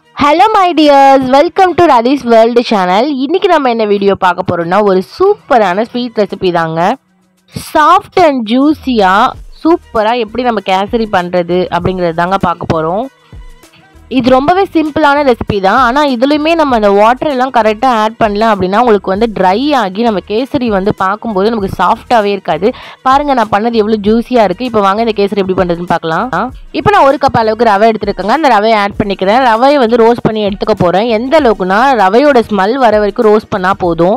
hello my dears welcome to Ratheesh world channel இன்னைக்கு நம்ம என்ன வீடியோ பார்க்க போறோம்னா ஒரு சூப்பரான ஸ்வீட் ரெசிபி தாங்க சாஃப்ட் அண்ட் ஜூஸியாக சூப்பராக எப்படி நம்ம கேசரி பண்ணுறது அப்படிங்கிறது தாங்க பார்க்க போகிறோம் இது ரொம்பவே சிம்பிளான ரெசிபி தான் ஆனால் இதுலேயுமே நம்ம அந்த வாட்டர் எல்லாம் கரெக்டாக ஆட் பண்ணல அப்படின்னா உங்களுக்கு வந்து ட்ரை ஆகி நம்ம கேசரி வந்து பார்க்கும்போது நமக்கு சாஃப்டாகவே இருக்காது பாருங்கள் நான் பண்ணது எவ்வளோ ஜூஸியாக இருக்குது இப்போ வாங்க இந்த கேசரி எப்படி பண்ணுறதுன்னு பார்க்கலாம் இப்போ நான் ஒரு கப் அளவுக்கு ரவை எடுத்துருக்கேங்க அந்த ரவையை ஆட் பண்ணிக்கிறேன் ரவையை வந்து ரோஸ்ட் பண்ணி எடுத்துக்க போகிறேன் எந்த அளவுக்குனா ரவையோட ஸ்மெல் வர வரைக்கும் ரோஸ்ட் பண்ணால் போதும்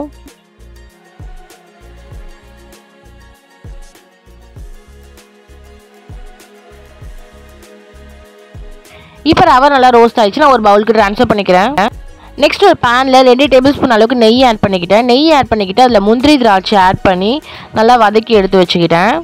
இப்போ ரவை நல்லா ரோஸ்ட் ஆயிடுச்சு நான் ஒரு பவுலுக்கு ட்ரான்ஸ்ஃபர் பண்ணிக்கிறேன் நெக்ஸ்ட் ஒரு பேனில் ரெண்டு டேபிள் ஸ்பூன் அளவுக்கு நெய் ஆட் பண்ணிக்கிட்டேன் நெய் ஆட் பண்ணிக்கிட்டு அதில் முந்திரி திராட்சை ஆட் பண்ணி நல்லா வதக்கி எடுத்து வச்சுக்கிட்டேன்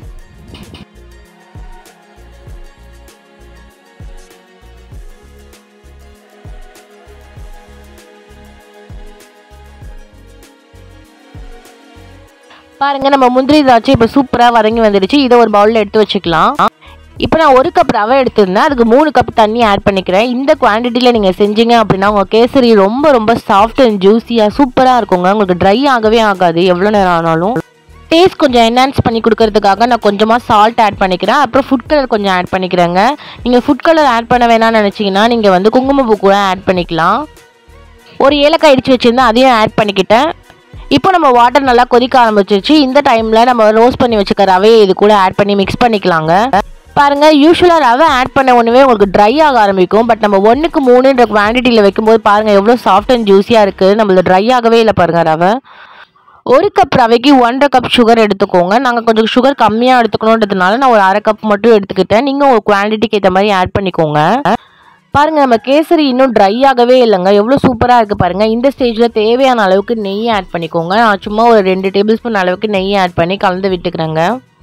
பாருங்க நம்ம முந்திரி திராட்சை இப்போ சூப்பராக வதங்கி வந்துடுச்சு இதை ஒரு பவுலில் எடுத்து வச்சுக்கலாம் இப்போ நான் ஒரு கப் ரவை எடுத்திருந்தேன் அதுக்கு மூணு கப் தண்ணி ஆட் பண்ணிக்கிறேன் இந்த குவான்டிட்டியில் நீங்கள் செஞ்சீங்க அப்படின்னா உங்கள் கேசரி ரொம்ப ரொம்ப சாஃப்ட் அண்ட் ஜூஸியாக சூப்பராக இருக்குங்க உங்களுக்கு ட்ரை ஆகவே ஆகாது எவ்வளோ நேரம் ஆனாலும் டேஸ்ட் கொஞ்சம் என்ஹான்ஸ் பண்ணி கொடுக்கறதுக்காக நான் கொஞ்சமாக சால்ட் ஆட் பண்ணிக்கிறேன் அப்புறம் ஃபுட் கலர் கொஞ்சம் ஆட் பண்ணிக்கிறேங்க நீங்கள் ஃபுட் கலர் ஆட் பண்ண வேணாம்னு நினச்சிங்கன்னா நீங்கள் வந்து குங்குமப்பூ கூட ஆட் பண்ணிக்கலாம் ஒரு ஏலக்காய் இடித்து வச்சுருந்தேன் அதையும் ஆட் பண்ணிக்கிட்டேன் இப்போ நம்ம வாட்டர் நல்லா கொதிக்க ஆரம்பிச்சிருச்சு இந்த டைமில் நம்ம ரோஸ்ட் பண்ணி வச்சுக்க ரவையை இது கூட ஆட் பண்ணி மிக்ஸ் பண்ணிக்கலாங்க பாருங்க யூஸ்வலாக ரவை ஆட் பண்ண ஒன்றுவே உங்களுக்கு ட்ரை ஆக ஆரம்பிக்கும் பட் நம்ம ஒன்றுக்கு மூணுன்ற குவான்டிட்டியில் வைக்கும்போது பாருங்கள் எவ்வளோ சாஃப்ட் அண்ட் ஜூஸியாக இருக்குது நம்மளது ட்ரை ஆகவே இல்லை பாருங்கள் ரவை ஒரு கப் ரவைக்கு ஒன்றரை கப் சுகர் எடுத்துக்கோங்க நாங்கள் கொஞ்சம் சுகர் கம்மியாக எடுத்துக்கணுன்றதுனால நான் ஒரு அரை கப் மட்டும் எடுத்துக்கிட்டேன் நீங்கள் உங்கள் குவான்டிட்டிக்கு ஏற்ற மாதிரி ஆட் பண்ணிக்கோங்க பாருங்க நம்ம கேசரி இன்னும் ட்ரை ஆகவே இல்லைங்க எவ்வளோ சூப்பராக இருக்குது பாருங்க இந்த ஸ்டேஜில் தேவையான அளவுக்கு நெய் ஆட் பண்ணிக்கோங்க நான் சும்மா ஒரு ரெண்டு டேபிள் ஸ்பூன் அளவுக்கு நெய் ஆட் பண்ணி கலந்து விட்டுக்கிறேங்க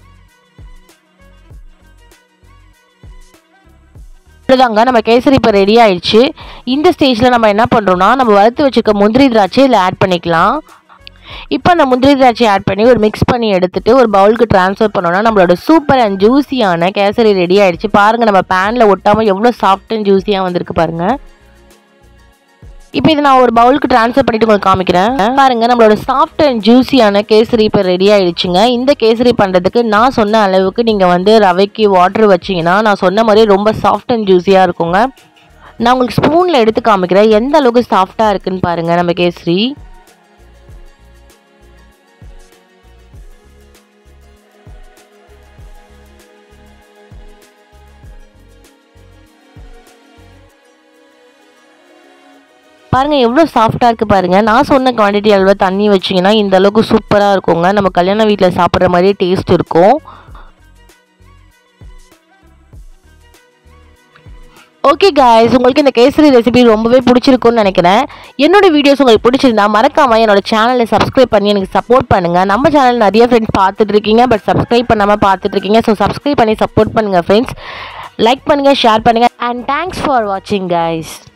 அவ்வளோதாங்க நம்ம கேசரி இப்போ ரெடி ஆயிடுச்சு இந்த ஸ்டேஜில் நம்ம என்ன பண்ணுறோம்னா நம்ம வறுத்து வச்சுக்க முந்திரி திராட்சை இதில் ஆட் பண்ணிக்கலாம் இப்போ அந்த முந்திரி திராட்சை ஆட் பண்ணி ஒரு மிக்ஸ் பண்ணி எடுத்துட்டு ஒரு பவுலுக்கு ட்ரான்ஸ்ஃபர் பண்ணோம்னா நம்மளோட சூப்பர் அண்ட் ஜூஸியான கேசரி ரெடி ஆயிடுச்சு பாருங்கள் நம்ம பேனில் ஒட்டாமல் எவ்வளோ சாஃப்ட் அண்ட் ஜூஸியாக வந்திருக்கு பாருங்கள் இப்போ இதை நான் ஒரு பவுலுக்கு ட்ரான்ஸ்ஃபர் பண்ணிட்டு உங்களுக்கு காமிக்கிறேன் பாருங்க நம்மளோட சாஃப்ட் அண்ட் ஜூஸியான கேசரி இப்போ ரெடி ஆயிடுச்சுங்க இந்த கேசரி பண்ணுறதுக்கு நான் சொன்ன அளவுக்கு நீங்கள் வந்து ரவைக்கு வாட்டர் வச்சிங்கன்னா நான் சொன்ன மாதிரி ரொம்ப சாஃப்ட் அண்ட் ஜூஸியாக இருக்குங்க நான் உங்களுக்கு ஸ்பூனில் எடுத்து காமிக்கிறேன் எந்த அளவுக்கு சாஃப்டாக இருக்குன்னு பாருங்கள் நம்ம கேசரி பாருங்கள் எவ்வளோ சாஃப்டாக இருக்குது பாருங்கள் நான் சொன்ன குவான்டிட்டி அளவில் தண்ணி வச்சிங்கன்னா இந்த அளவுக்கு சூப்பராக இருக்குங்க நம்ம கல்யாண வீட்டில் சாப்பிட்ற மாதிரியே டேஸ்ட் இருக்கும் ஓகே காய்ஸ் உங்களுக்கு இந்த கேசரி ரெசிபி ரொம்பவே பிடிச்சிருக்கும்னு நினைக்கிறேன் என்னோட வீடியோஸ் உங்களுக்கு பிடிச்சிருந்தா மறக்காம என்னோட சேனலை சப்ஸ்கிரைப் பண்ணி எனக்கு சப்போர்ட் பண்ணுங்க நம்ம சேனல் நிறைய ஃப்ரெண்ட்ஸ் பார்த்துட்டு இருக்கீங்க பட் சப்ஸ்கிரைப் பண்ணாமல் பார்த்துட்டு இருக்கீங்க ஸோ சப்ஸ்கிரைப் பண்ணி சப்போர்ட் பண்ணுங்க ஃப்ரெண்ட்ஸ் லைக் பண்ணுங்க ஷேர் பண்ணுங்க அண்ட் தேங்க்ஸ் ஃபார் வாட்சிங் காய்ஸ்